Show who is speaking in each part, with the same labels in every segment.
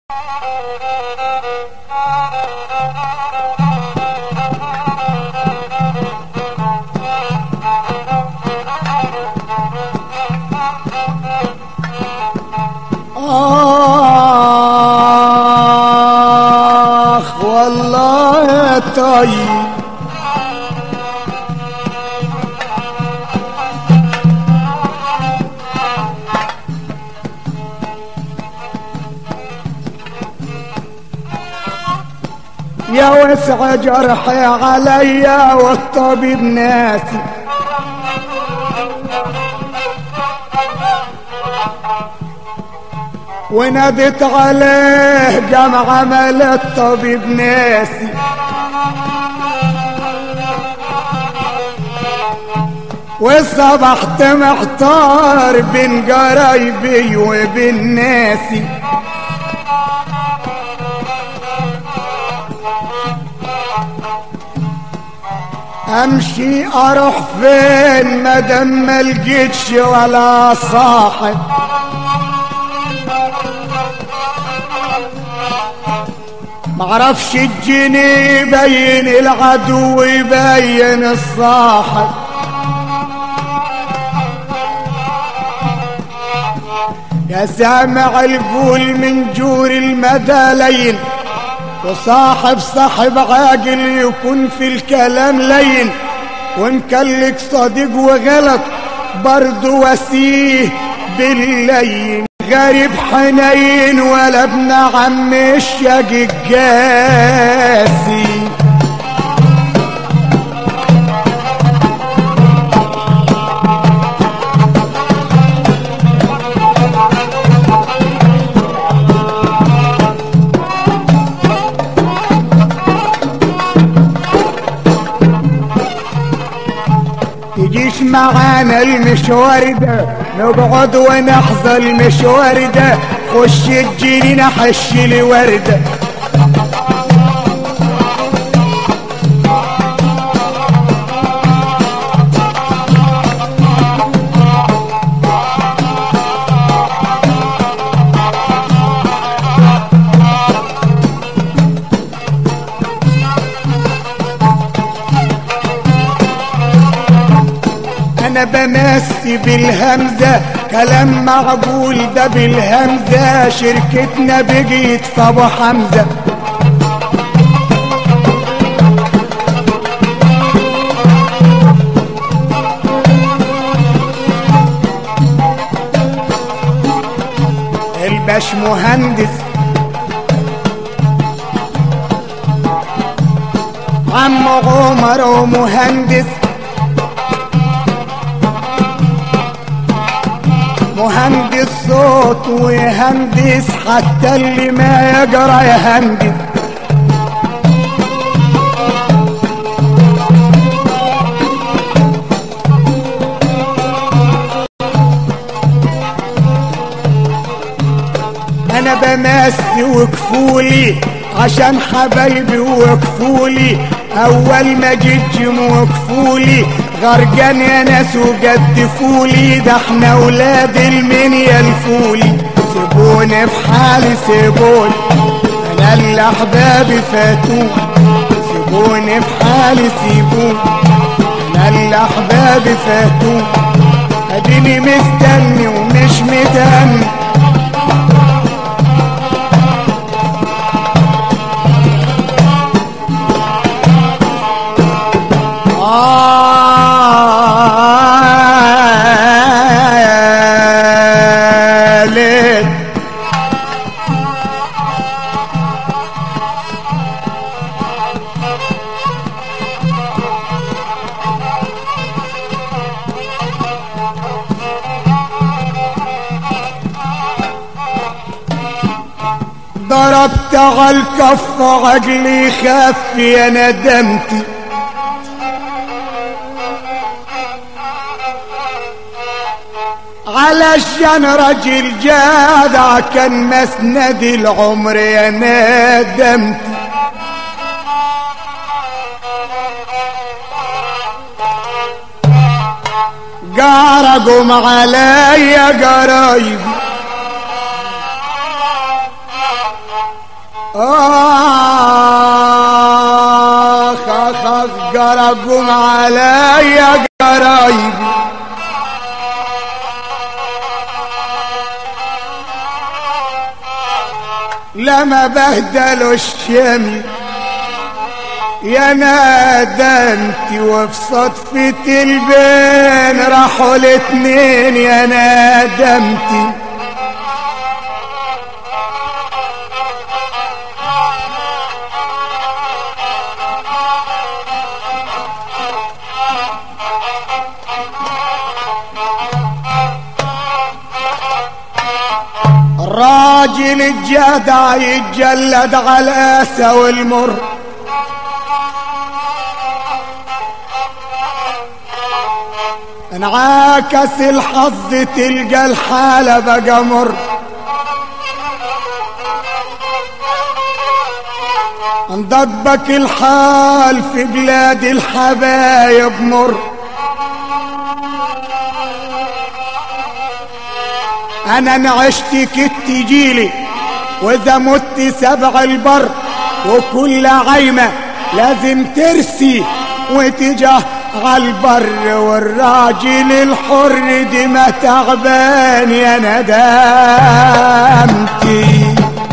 Speaker 1: آخ والله يا طيب يا وسع جرحي عليا والطبيب ناسي ونادت عليه قام عمل الطبيب ناسي وصبحت محتار بين قرايبي وبين ناسي امشي اروح فين مادام ما لقيتش ولا صاحب معرفش الجني يبين العدو يبين الصاحب يا سامع القول من جور المدى لين وصاحب صاحب عاقل يكون في الكلام لين ومكلك صديق وغلط برضو وسيه باللين غريب حنين ولا ابن عم الشقي القاسي تجيش معانا المشوار ده نقعد ونحظى المشوار ده خش الجنينة حش لي وردة انا بمسي بالهمزة كلام معقول ده بالهمزة شركتنا بقيت في ابو حمزة الباش مهندس عم عمر ومهندس مهندس صوت ويهندس حتى اللي ما يقرا يهندس انا بمسي وكفولي عشان حبايبي وكفولي اول ما جيت جم وكفولي غرقان يا ناس وقدفولي ده احنا ولاد المنيا الفولي سيبوني في حالي سيبوني انا اللي احبابي فاتوني سيبوني في حالي سيبوني انا اللي احبابي فاتوني اديني مستني ومش متني آه ليل ضربت على الكف عقلي خاف يا ندمتي علشان رجل جدع كان مسند العمر يا ندمت قارقوا عليا قرايبي آخ آخ آخ قرقم عليا قرايبي لما بهدلوا الشمل يا نادمتي وفي صدفة البين راحوا الاتنين يا نادمتي الراجل الجدع يتجلد على الاسى والمر انعكس الحظ تلقى الحالة بقى مر انضبك الحال في بلاد الحبايب مر انا نعشت كت جيلي واذا مت سبع البر وكل عيمة لازم ترسي وتجاه عالبر والراجل الحر دي ما تعبان يا ندامتي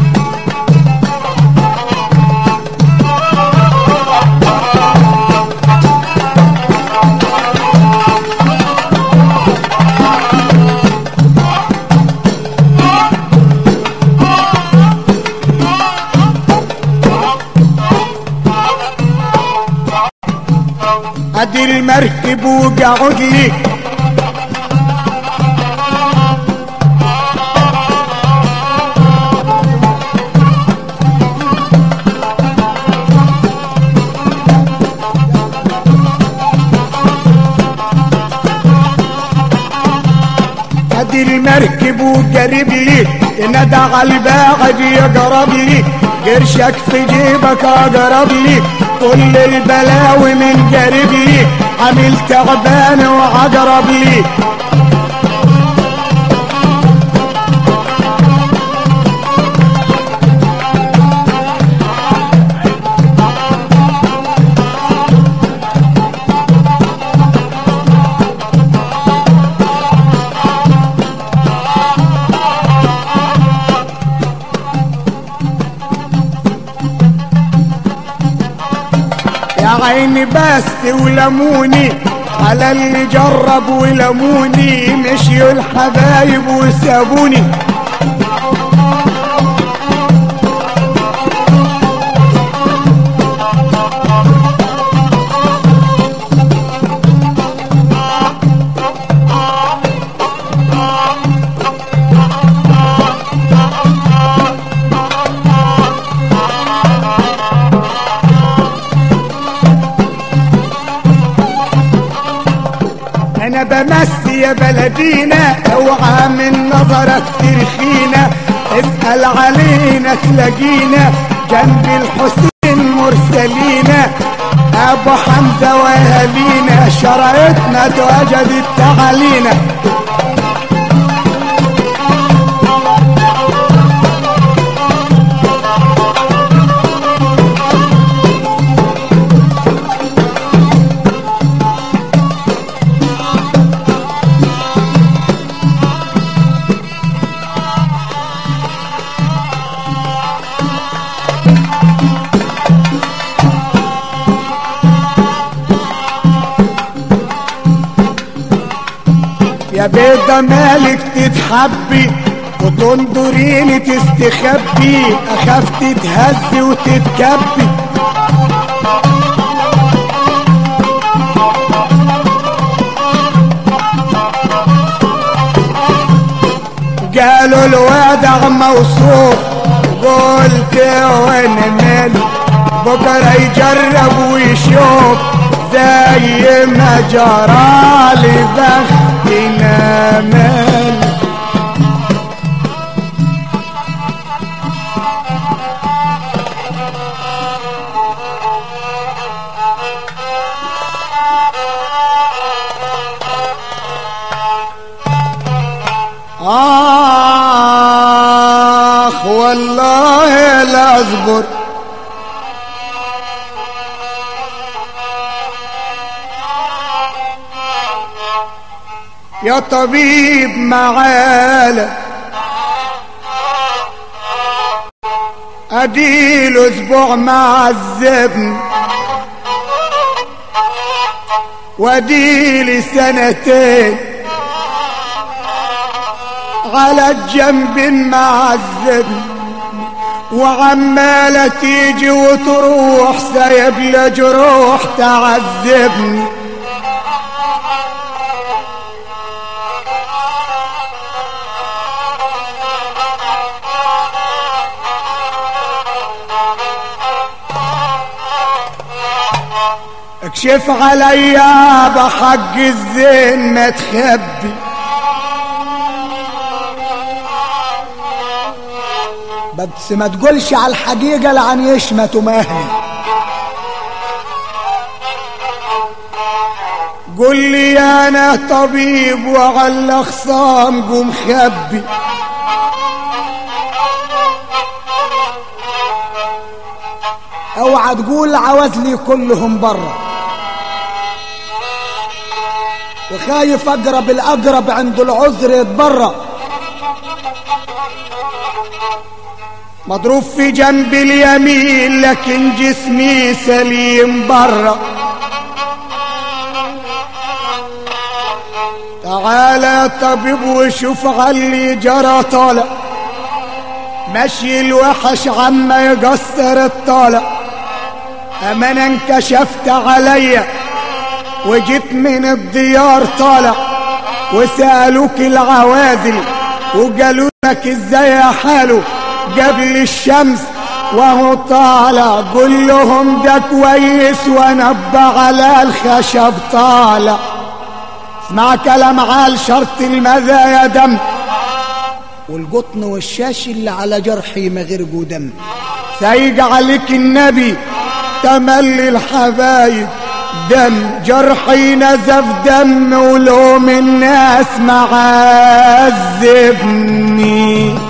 Speaker 1: ادي المركب وقعد لي ادي المركب وقرب لي ندى على الباعد يقرب لي قرشك في جيبك اقرب لي كل البلاوي من قرب لي عميل تعبان وعقرب لي يا عيني بس ولموني على اللي جرب ولموني مشيوا الحبايب وسابوني انا بمسي يا بلدينا اوعى من نظرك ترخينا اسأل علينا تلاقينا جنب الحسين مرسلينا ابو حمزة واهالينا شرايطنا تواجدت تعالينا يا بيضة مالك تتحبي وتنظريني تستخبي اخاف تتهز وتتكبي قالوا الوضع موصوف قلت وانا مالي بكره يجرب ويشوف زي ما جرالي بختنا مالي آخ والله ولا اصبر يا طبيب معانا اديله اسبوع معذبني واديلي سنتين على الجنب معذبني وعمالة تيجي وتروح سايب لي جروح تعذبني اكشف عليا بحق الزين ما تخبي
Speaker 2: بس ما تقولش على الحقيقة لعن يشمت مهني
Speaker 1: قل لي انا طبيب وعلى خصام قوم خبي
Speaker 2: اوعى تقول عوزلي كلهم برا وخايف اقرب الاقرب عند العذر يتبرأ
Speaker 1: مضروب في جنب اليمين لكن جسمي سليم برا تعالى يا طبيب وشوف علي جرى طالع مشي الوحش عما يقصر الطالع امانا انكشفت عليا وجيت من الديار طالع وسألوك العوازل وقالوا لك ازاي يا حاله قبل الشمس وهو طالع قول لهم ده كويس ونبه على الخشب طالع اسمع كلام عال شرط المذا يا دم
Speaker 2: والقطن والشاش اللي على جرحي ما غرقوا دم
Speaker 1: سايق عليك النبي تملي الحبايب دم جرحي نزف دم ولوم الناس معذبني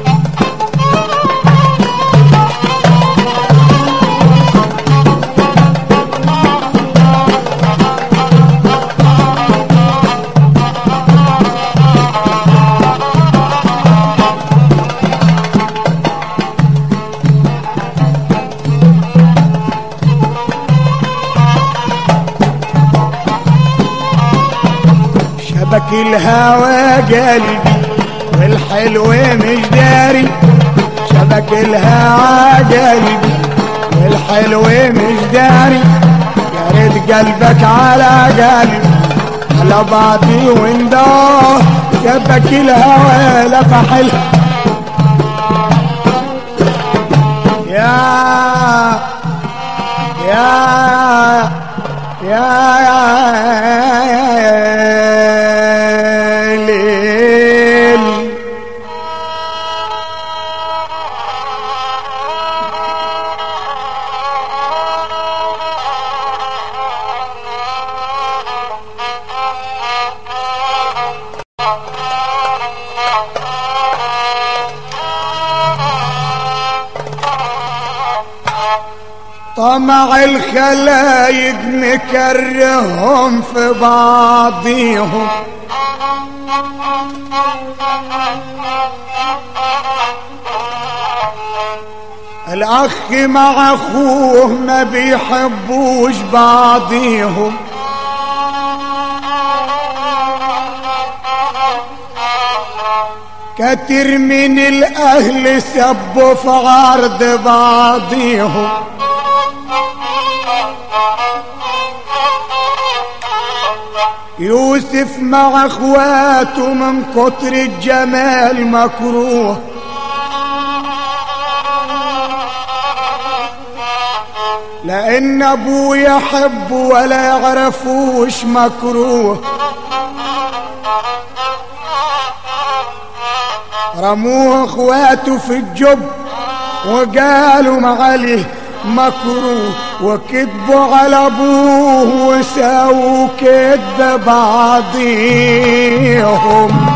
Speaker 1: شبك الهوى قلبي والحلو مش داري شبك الهوى قلبي والحلو مش داري يا ريت قلبك على قلبي على بعضي ونداه شبك الهوى لفح ال- يا يا يا يا ليل طمع الخلايق مكرههم في بعضيهم الأخ مع أخوه ما بيحبوش بعضيهم كتير من الأهل سبوا في عرض بعضيهم يوسف مع اخواته من كتر الجمال مكروه لان ابوه يحب ولا يعرفوش مكروه رموه اخواته في الجب وقالوا معاليه مكروه وكذبوا على ابوه وساووا كذب بعضيهم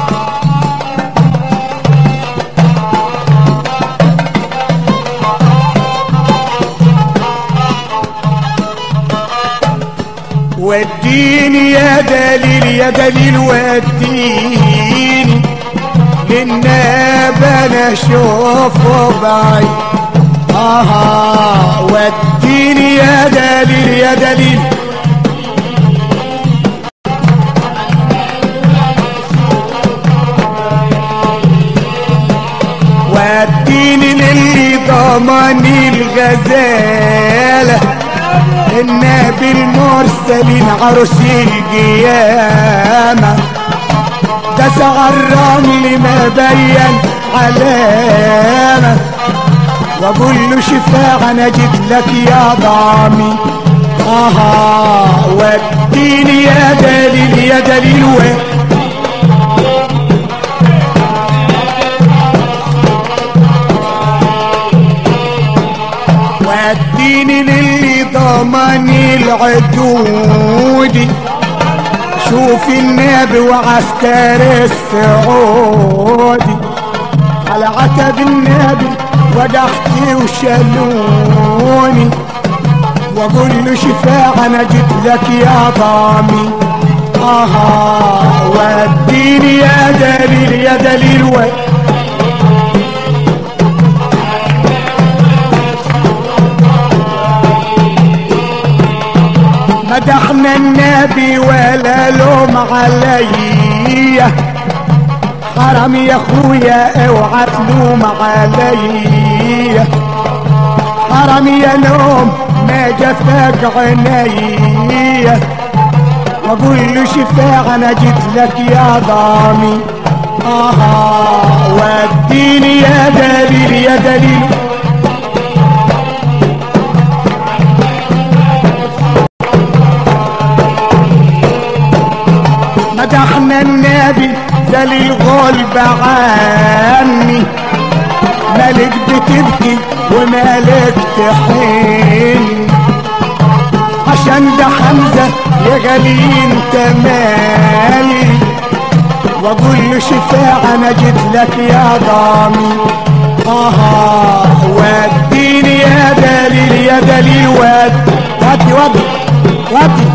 Speaker 1: وديني يا دليل يا دليل وديني للناب انا اشوفه بعيد اها وديني يا دليل يا دليل وديني للي ضمني الغزاله النبي المرسلين عرش القيامة داس الرمل ما بين علامة واقول له شفاعة انا جيت لك يا ضامي اها وديني يا دليل يا دليل وين وديني للي ضمني العدود شوف النبي وعسكر السعودي على عتب النبي ودحتي وشالوني واقول له شفاعة انا جيت لك يا ضامي اها وديني يا دليل يا دليل وين مدحنا النبي ولا لوم عليا حرام يا اخويا اوعى تلوم عليا حرام يا لوم ما جفاك عينيا واقول له شفاعة انا جيت لك يا ضامي اها وديني يا دليل يا دليل مدحنا النبي دليل غلب عني ملك بتبكي ومالك تحن عشان ده حمزة يا غالي انت مالي واقول له شفاعة انا جيت لك يا ضامي اها وديني يا دليل يا دليل ود ودي ودي ودي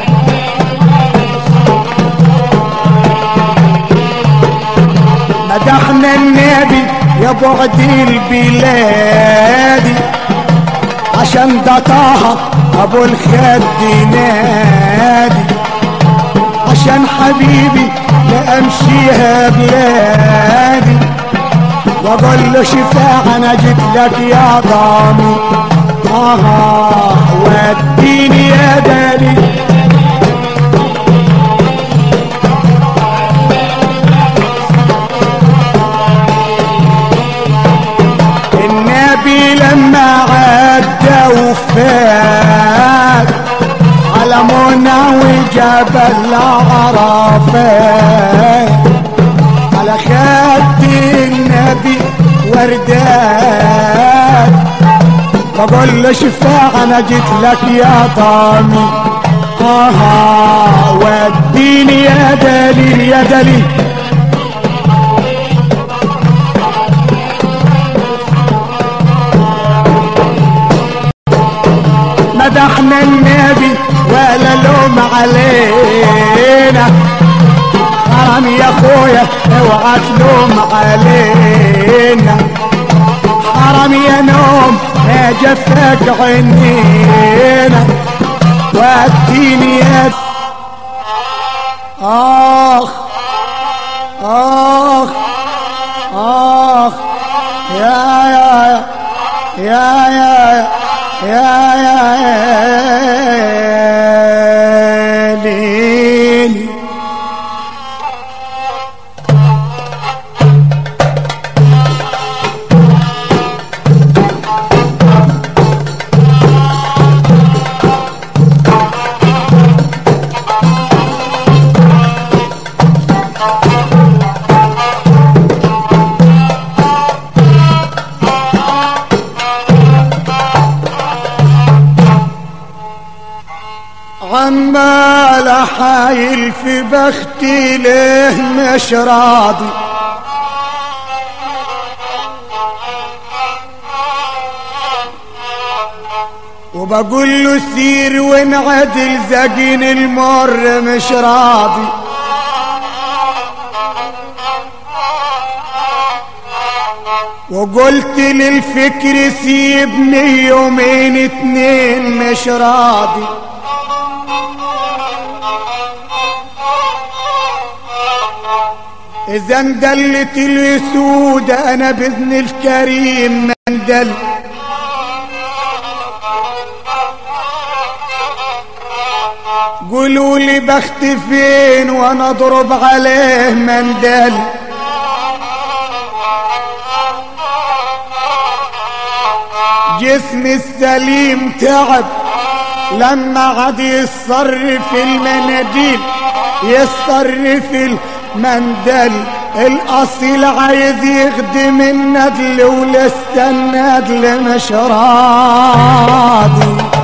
Speaker 1: مدحنا النبي يا بعد البلاد عشان ده طه ابو الخد نادي عشان حبيبي لا امشيها بلادي واقول له شفاعة انا جيت لك يا ضامي اها وديني يا دليل النبي لما عدى وفات على منى وجبل عرفات على خد النبي وردات بقول له شفاعة انا جيت لك يا طامي اها وديني يا دليل يا دليل مدحنا النبي ولا لوم علينا حرام يا اخويا اوعى تلوم علينا حرام يا نوم ما جفك عينينا وديني يا اخ اخ اخ يا يا يا يا يا يا ليل عمال احايل في بختي ليه مش راضي وبقول له سير وانعدل زقين المر مش راضي وقلت للفكر سيبني يومين اتنين مش راضي اذا اندلت الاسود انا باذن الكريم ما اندل قولوا لي بخت فين وانا اضرب عليه مندل جسمي السليم تعب لما عاد يصرف المناديل يصرف المندل الاصيل عايز يخدم الندل ولسه الندل مش راضي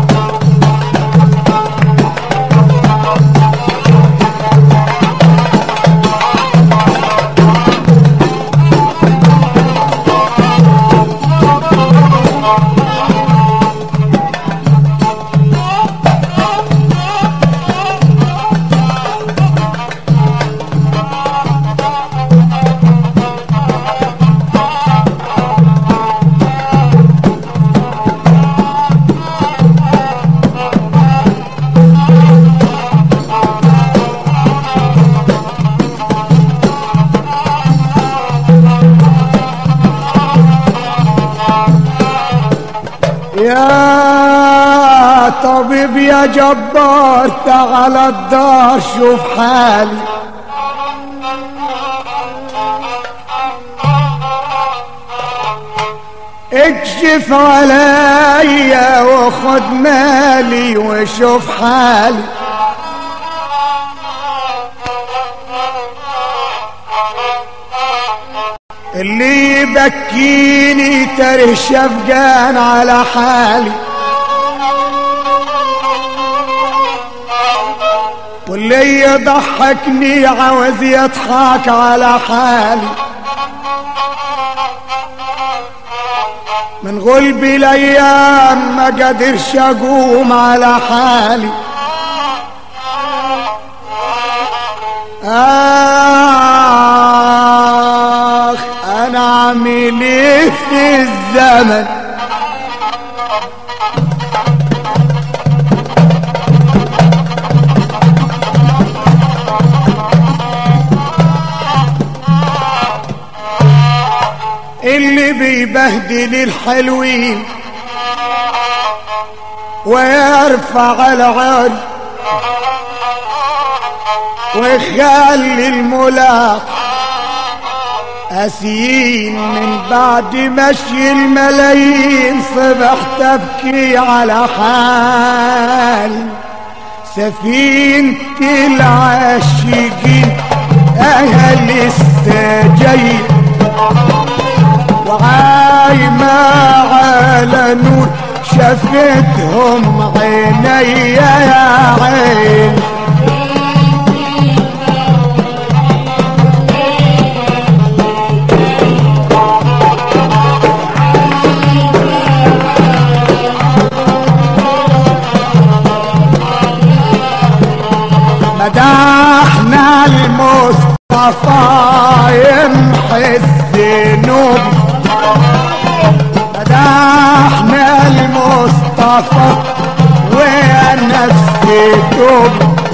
Speaker 1: يا طبيب يا جبار تعال الدار شوف حالي اكشف عليا وخد مالي وشوف حالي اللي يبكيني تره شفقان على حالي واللي يضحكني عاوز يضحك على حالي من غلبي الايام ما قدرش اقوم على حالي آخ أنا عامل إيه في الزمن اللي بيبهدل الحلوين ويرفع العرض ويخلي الملاق أسين من بعد مشي الملايين صبح تبكي على حال سفينة العاشقين أهل السجين وعايمة على نور شفتهم عيني يا عين مدحنا المصطفى يمحي الذنوب مدحنا المصطفى ويا نفسي توب